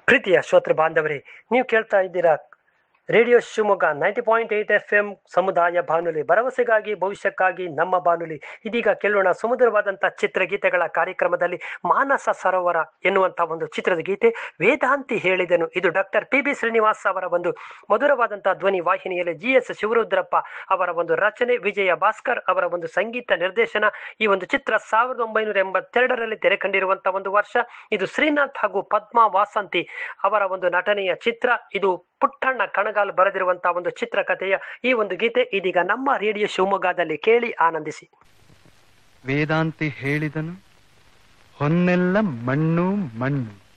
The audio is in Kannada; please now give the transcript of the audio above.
ಪ್ರೀತಿಯ ಶ್ರೋತೃ ಬಾಂಧವರೇ ನೀವು ಕೇಳ್ತಾ ಇದ್ದೀರಾ radio Shivamogga ninety point eight FM ಎಂ ಸಮುದಾಯ ಬಾನುಲಿ ಭರವಸೆಗಾಗಿ ಭವಿಷ್ಯಕ್ಕಾಗಿ ನಮ್ಮ ಬಾನುಲಿ ಇದೀಗ ಕೇಳೋಣ ಸುಮಧುರವಾದಂಥ ಚಿತ್ರಗೀತೆಗಳ ಕಾರ್ಯಕ್ರಮದಲ್ಲಿ ಮಾನಸ ಸರೋವರ ಎನ್ನುವಂಥ ಒಂದು ಚಿತ್ರದ ಗೀತೆ ವೇದಾಂತಿ ಹೇಳಿದನು ಇದು ಡಾಕ್ಟರ್ ಪಿ ಬಿ ಶ್ರೀನಿವಾಸ್ ಅವರ ಒಂದು ಮಧುರವಾದಂಥ ಧ್ವನಿ ವಾಹಿನಿಯಲ್ಲಿ ಜಿ ಎಸ್ ಶಿವರುದ್ರಪ್ಪ ಅವರ ಒಂದು ರಚನೆ ವಿಜಯ ಭಾಸ್ಕರ್ ಅವರ ಒಂದು ಸಂಗೀತ ನಿರ್ದೇಶನ ಈ ಒಂದು ಚಿತ್ರ ಸಾವಿರದ ಒಂಬೈನೂರ ಎಂಬತ್ತೆರಡರಲ್ಲಿ ತೆರೆ ಕಂಡಿರುವಂತಹ ಒಂದು ವರ್ಷ ಇದು ಶ್ರೀನಾಥ್ ಹಾಗೂ ಪದ್ಮಾ ವಾಸಂತಿ ಅವರ ಒಂದು ನಟನೆಯ ಚಿತ್ರ ಇದು ಪುಟ್ಟಣ್ಣ ಕಣಗಾಲ್ ಬರೆದಿರುವಂತಹ ಒಂದು ಚಿತ್ರಕಥೆಯ ಈ ಒಂದು ಗೀತೆ ಇದೀಗ ನಮ್ಮ ರೇಡಿಯೋ ಶಿವಮೊಗ್ಗದಲ್ಲಿ ಕೇಳಿ ಆನಂದಿಸಿ ವೇದಾಂತಿ ಹೇಳಿದನು ಹೊನ್ನೆಲ್ಲ ಮಣ್ಣು ಮಣ್ಣು